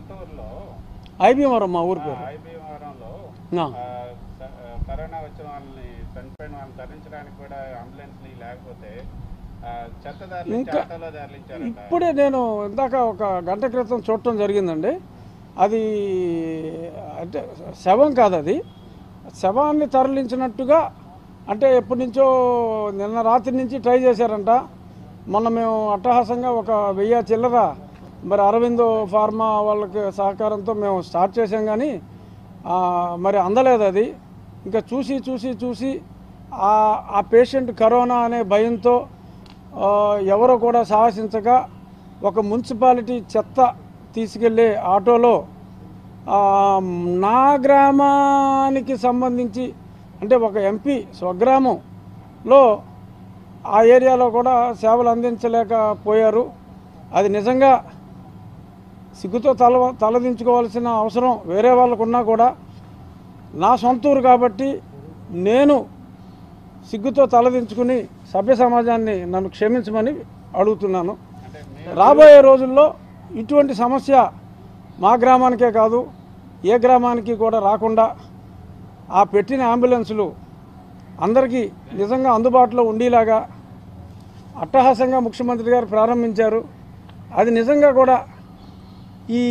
సొంత ఊర్లో ఐబీవరం మా ఊరి పేరు ఐబీవరంలో నా. కరోనా వచ్చిన వాళ్ళని చనిపోయిన వాళ్ళని తరలించడానికి కూడా అంబులెన్స్ లేకపోతే ఆ, చెత్తదారులు ఇంకా- ఆటోలో తరలించారంట ఇప్పుడే నేను ఇందాక ఒక గంట క్రితం చూడటం జరిగిందండి అది అంటే శవం కాదు అది శవాన్ని తరలించినట్టుగా అంటే ఎప్పటి నుంచో నిన్న రాత్రి నుంచి ట్రై చేశారంట మొన్న మేము అట్టహాసంగా ఒక వెయ్యి చిల్లర మరి అరవిందో ఫార్మా వాళ్ళకి సహకారంతో మేము స్టార్ట్ చేసాం కానీ ఆ, మరి అందలేదు అది ఇంకా చూసి చూసి చూసి ఆ ఆ పేషెంట్ కరోనా అనే భయంతో ఆ, ఎవరో కూడా సాహసించగా ఒక మున్సిపాలిటీ చెత్త తీసుకెళ్లే ఆటోలో ఆ, నా గ్రామానికి సంబంధించి అంటే ఒక ఎంపీ స్వగ్రామంలో ఆ ఏరియాలో కూడా సేవలు అందించలేకపోయారు అది నిజంగా సిగ్గుతో తల తలదించుకోవాల్సిన అవసరం వేరే వాళ్ళకున్నా కూడా నా సొంత ఊరు కాబట్టి నేను సిగ్గుతో తలదించుకుని సభ్య సమాజాన్ని నన్ను క్షమించమని అడుగుతున్నాను అంటే మీ- రాబోయే రోజుల్లో ఇటువంటి సమస్య మా గ్రామానికే కాదు ఏ గ్రామానికి కూడా రాకుండా ఆ పెట్టిన అంబులెన్సులు అందరికీ నిజంగా అందుబాటులో ఉండేలాగా అట్టహాసంగా ముఖ్యమంత్రి గారు ప్రారంభించారు అది నిజంగా కూడా ఈ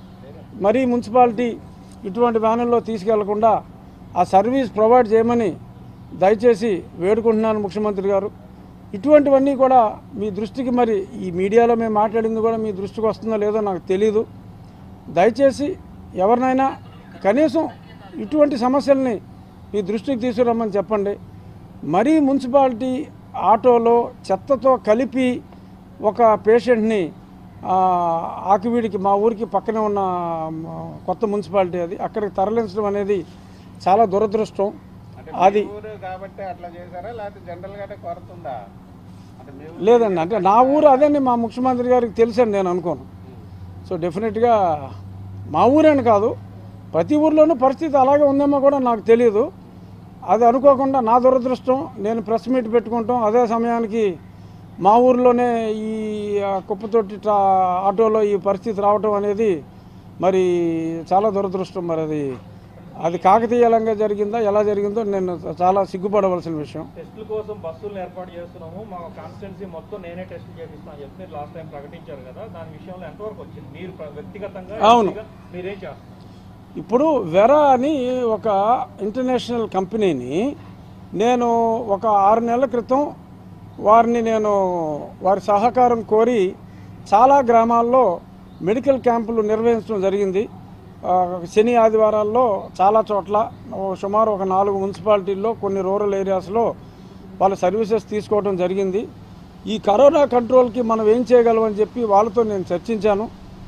మరీ మున్సిపాలిటీ ఇటువంటి వ్యానుల్లో తీసుకెళ్లకుండా ఆ సర్వీస్ ప్రొవైడ్ చేయమని దయచేసి వేడుకుంటున్నాను ముఖ్యమంత్రి గారు ఇటువంటివన్నీ కూడా మీ దృష్టికి మరి ఈ మీడియాలో మేము మాట్లాడింది కూడా మీ దృష్టికి వస్తుందో లేదో నాకు తెలీదు దయచేసి ఎవరినైనా కనీసం ఇటువంటి సమస్యల్ని మీ దృష్టికి తీసుకురమ్మని చెప్పండి మరీ మున్సిపాలిటీ ఆటోలో చెత్తతో కలిపి ఒక పేషెంట్ని ఆ, ఆకివీడికి మా ఊరికి పక్కనే ఉన్న మ, కొత్త మున్సిపాలిటీ అది అక్కడికి తరలించడం అనేది చాలా దురదృష్టం అంటే అది మీ ఊరు కాబట్టి అట్లా చేశారా లేకపోతే జనరల్ గానే కొరత ఉందా అంటే మీ ఊరు- లేదండి అంటే నా ఊరు అదని మా ముఖ్యమంత్రి గారికి తెలుసని నేను అనుకోను సో డెఫినెట్గా మా ఊరేని కాదు ప్రతి ఊర్లోనూ పరిస్థితి అలాగే ఉందేమో కూడా నాకు తెలియదు అది అనుకోకుండా నా దురదృష్టం నేను ప్రెస్ మీట్ పెట్టుకుంటాం అదే సమయానికి మా ఊర్లోనే ఈ ఆ, కుప్పతొట్టి ట్రా ఆటోలో ఈ పరిస్థితి రావటం అనేది మరి చాలా దురదృష్టం మరి అది అది కాకతీయంగా జరిగిందా ఎలా జరిగిందో నేను చాలా సిగ్గుపడవలసిన విషయం టెస్టుల కోసం బస్సులను ఏర్పాటు చేస్తున్నాము మా కాన్స్టిట్యున్సీ మొత్తం నేనే టెస్ట్ చేపిస్తాను చెప్పి మీరు లాస్ట్ టైం ప్రకటించారు కదా దాని విషయంలో ఎంతవరకు వచ్చింది మీరు ప్ర- వ్యక్తిగతంగా అవును. ఎంపీగా మీరేం చేస్తారు ఇప్పుడు వెరా అని ఒక ఇంటర్నేషనల్ కంపెనీని నేను ఒక ఆరు నెలల క్రితం వారిని నేను వారి సహకారం కోరి చాలా గ్రామాల్లో మెడికల్ క్యాంపులు నిర్వహించడం జరిగింది ఆ, శని ఆదివారాల్లో చాలా చోట్ల ఓ సుమారు ఒక నాలుగు మున్సిపాలిటీల్లో కొన్ని రూరల్ ఏరియాస్లో వాళ్ళ సర్వీసెస్ తీసుకోవడం జరిగింది ఈ కరోనా కంట్రోల్కి మనం ఏం చేయగలమని చెప్పి వాళ్ళతో నేను చర్చించాను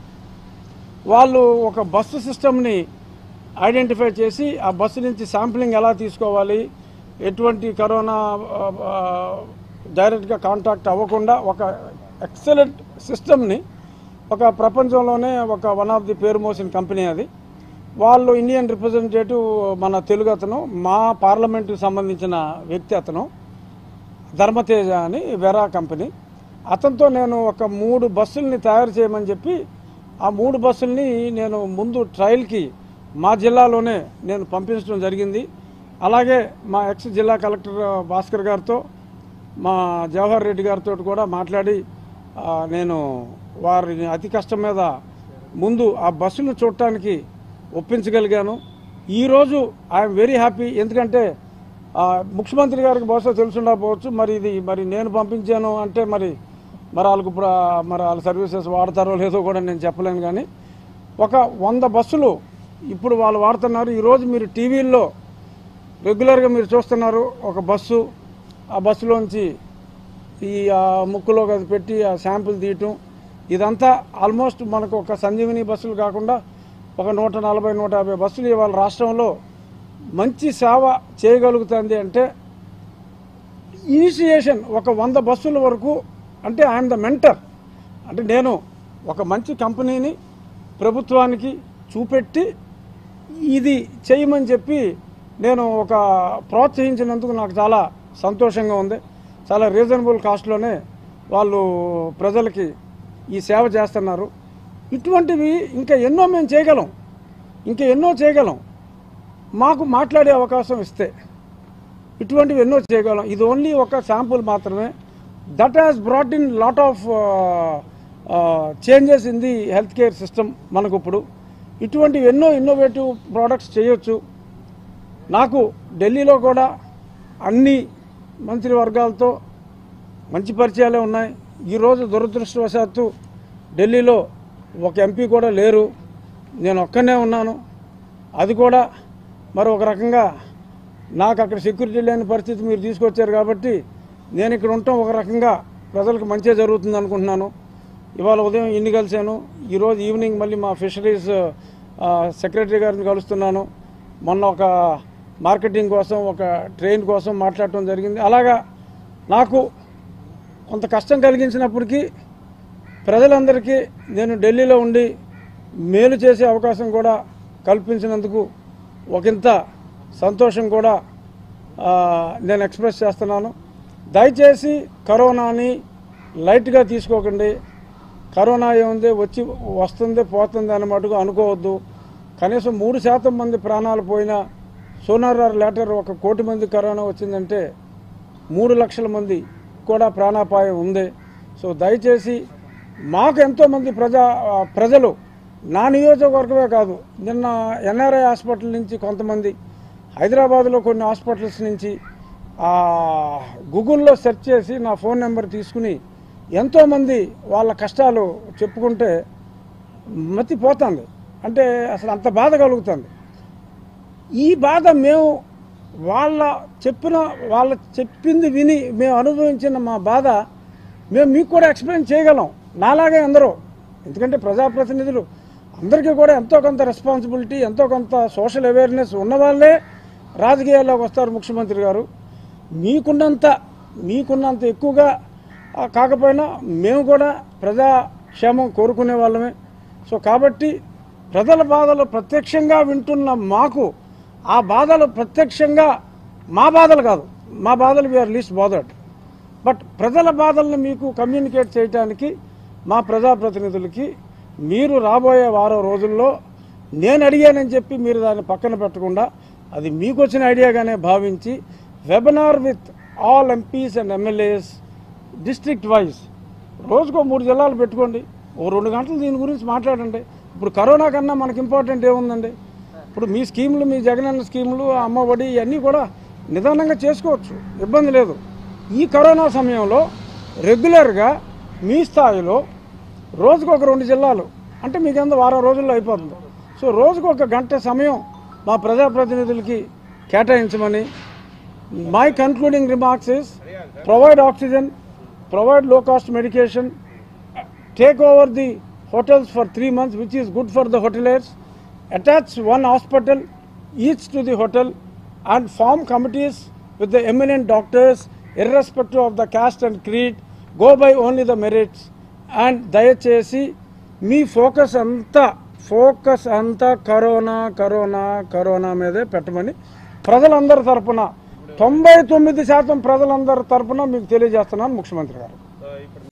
వాళ్ళు ఒక బస్సు సిస్టమ్ని ఐడెంటిఫై చేసి ఆ బస్సు నుంచి శాంప్లింగ్ ఎలా తీసుకోవాలి ఎటువంటి కరోనా ఆ, ఆ, డైరెక్ట్గా కాంటాక్ట్ అవ్వకుండా ఒక ఎక్సలెంట్ సిస్టమ్ని ఒక ప్రపంచంలోనే ఒక వన్ ఆఫ్ ది పేరు మోసిన కంపెనీ అది వాళ్ళు ఇండియన్ రిప్రజెంటేటివ్ మన తెలుగు అతను మా పార్లమెంటుకి సంబంధించిన వ్యక్తి అతను ధర్మతేజ అని వెరా కంపెనీ అతనితో నేను ఒక మూడు బస్సుల్ని తయారు చేయమని చెప్పి ఆ మూడు బస్సుల్ని నేను ముందు ట్రయల్కి మా జిల్లాలోనే నేను పంపించడం జరిగింది అలాగే మా ఎక్స్ జిల్లా కలెక్టర్ భాస్కర్ గారితో మా జవహర్ రెడ్డి గారితో కూడా మాట్లాడి ఆ, నేను వారిని అతి కష్టం మీద ముందు ఆ బస్సును చూడటానికి ఒప్పించగలిగాను ఈరోజు ఐఎమ్ వెరీ హ్యాపీ ఎందుకంటే ఆ, ముఖ్యమంత్రి గారికి బహుశా తెలుసుండకపోవచ్చు మరి ఇది మరి నేను పంపించాను అంటే మరి మరి వాళ్ళకు ఇప్పుడు ఆ- మరి వాళ్ళ సర్వీసెస్ వాడతారో లేదో కూడా నేను చెప్పలేను కానీ ఒక వంద బస్సులు ఇప్పుడు వాళ్ళు వాడుతున్నారు ఈరోజు మీరు టీవీల్లో రెగ్యులర్గా మీరు చూస్తున్నారు ఒక బస్సు ఆ బస్సులోంచి ఈ ఆ, ముక్కులో అది పెట్టి ఆ శాంపుల్ తీయటం ఇదంతా ఆల్మోస్ట్ మనకు ఒక సంజీవిని బస్సులు కాకుండా ఒక నూట నలభై నూట యాభై బస్సులు ఇవాళ రాష్ట్రంలో మంచి సేవ చేయగలుగుతుంది అంటే ఇనిషియేషన్ ఒక వంద బస్సుల వరకు అంటే ఐఎమ్ ద మెంటర్ అంటే నేను ఒక మంచి కంపెనీని ప్రభుత్వానికి చూపెట్టి ఇది చేయమని చెప్పి నేను ఒక ప్రోత్సహించినందుకు నాకు చాలా సంతోషంగా ఉంది చాలా రీజనబుల్ కాస్ట్లోనే వాళ్ళు ప్రజలకి ఈ సేవ చేస్తున్నారు ఇటువంటివి ఇంకా ఎన్నో మేము చేయగలం ఇంకా ఎన్నో చేయగలం మాకు మాట్లాడే అవకాశం ఇస్తే ఇటువంటివి ఎన్నో చేయగలం ఇది ఓన్లీ ఒక శాంపుల్ మాత్రమే that has brought in lot of changes in the health care system మనకు ఇప్పుడు ఇటువంటివి ఎన్నో ఇన్నోవేటివ్ ప్రోడక్ట్స్ చేయొచ్చు నాకు ఢిల్లీలో కూడా అన్ని మంత్రివర్గాలతో మంచి పరిచయాలే ఉన్నాయి ఈరోజు దురదృష్టవశాత్తు ఢిల్లీలో ఒక ఎంపీ కూడా లేరు నేను ఒక్కనే ఉన్నాను అది కూడా మరి ఒక రకంగా నాకు అక్కడ సెక్యూరిటీ లేని పరిస్థితి మీరు తీసుకొచ్చారు కాబట్టి నేను ఇక్కడ ఉండటం ఒక రకంగా ప్రజలకు మంచిగా జరుగుతుంది అనుకుంటున్నాను ఇవాళ ఉదయం ఇన్ని కలిశాను ఈరోజు ఈవినింగ్ మళ్ళీ మా ఫిషరీస్ ఆ, సెక్రటరీ గారిని కలుస్తున్నాను మొన్న ఒక మార్కెటింగ్ కోసం ఒక ట్రైన్ కోసం మాట్లాడటం జరిగింది అలాగా నాకు కొంత కష్టం కలిగించినప్పటికీ ప్రజలందరికీ నేను ఢిల్లీలో ఉండి మేలు చేసే అవకాశం కూడా కల్పించినందుకు ఒకంత సంతోషం కూడా ఆ, నేను ఎక్స్ప్రెస్ చేస్తున్నాను దయచేసి కరోనాని లైట్గా తీసుకోకండి కరోనా ఏముంది వచ్చి వస్తుంది పోతుంది అన్నమాటగా అనుకోవద్దు కనీసం మూడు శాతం మంది ప్రాణాలు పోయినా సోనార్ లెటర్ ఒక కోటి మంది కరోనా వచ్చిందంటే మూడు లక్షల మంది కూడా ప్రాణాపాయం ఉంది సో దయచేసి మాకు ఎంతోమంది ప్రజా ఆ, ప్రజలు నా నియోజకవర్గమే కాదు నిన్న ఎన్ఆర్ఐ హాస్పిటల్ నుంచి కొంతమంది హైదరాబాద్లో కొన్ని హాస్పిటల్స్ నుంచి ఆ, గూగుల్లో సెర్చ్ చేసి నా ఫోన్ నెంబర్ తీసుకుని ఎంతోమంది వాళ్ళ కష్టాలు చెప్పుకుంటే మతిపోతుంది అంటే అసలు అంత బాధ కలుగుతుంది ఈ బాధ మేము వాళ్ళ చెప్పిన వాళ్ళ చెప్పింది విని మేము అనుభవించిన మా బాధ మేము మీకు కూడా ఎక్స్ప్లెయిన్ చేయగలం నాలాగే అందరూ ఎందుకంటే ప్రజాప్రతినిధులు అందరికీ కూడా ఎంతో కొంత రెస్పాన్సిబిలిటీ ఎంతో కొంత సోషల్ అవేర్నెస్ ఉన్న వాళ్ళే రాజకీయాల్లోకి వస్తారు ముఖ్యమంత్రి గారు మీకున్నంత మీకున్నంత ఎక్కువగా ఆ, కాకపోయినా మేము కూడా ప్రజాక్షేమం కోరుకునే వాళ్ళమే సో కాబట్టి ప్రజల బాధలు ప్రత్యక్షంగా వింటున్న మాకు ఆ బాధలు ప్రత్యక్షంగా మా బాధలు కాదు మా బాధలు వీఆర్ లీస్ట్ బాదర్డ్ బట్ ప్రజల బాధల్ని మీకు కమ్యూనికేట్ చేయడానికి మా ప్రజాప్రతినిధులకి మీరు రాబోయే వారం రోజుల్లో నేను అడిగానని చెప్పి మీరు దాన్ని పక్కన పెట్టకుండా అది మీకు వచ్చిన ఐడియాగానే భావించి webinar with all MPs and MLAs district wise రోజుకో మూడు జిల్లాలు పెట్టుకోండి ఓ రెండు గంటలు దీని గురించి మాట్లాడండి ఇప్పుడు కరోనా కన్నా మనకి ఇంపార్టెంట్ ఏముందండి ఇప్పుడు మీ స్కీములు మీ జగనన్న స్కీములు అమ్మ ఒడి ఇవన్నీ కూడా నిదానంగా చేసుకోవచ్చు ఇబ్బంది లేదు ఈ కరోనా సమయంలో రెగ్యులర్గా మీ స్థాయిలో రోజుకు ఒక రెండు జిల్లాలు అంటే మీకు ఎంత వారం రోజుల్లో అయిపోతుంది సో రోజుకు ఒక గంట సమయం మా ప్రజాప్రతినిధులకి కేటాయించమని my concluding remarks is provide oxygen provide low cost medication take over the hotels for three months, which is good for the hoteliers. Attach one hospital each to the hotel and form committees with the eminent doctors, irrespective of the caste and creed. Go by only the merits. And దయచేసి మీ focus అంతా focus అంతా corona corona corona మీదే పెట్టమని ప్రజలందరి తరపున తొంభై తొమ్మిది శాతం ప్రజలందరి తరపున మీకు తెలియజేస్తున్నాను ముఖ్యమంత్రి గారు సో ఇప్పుడు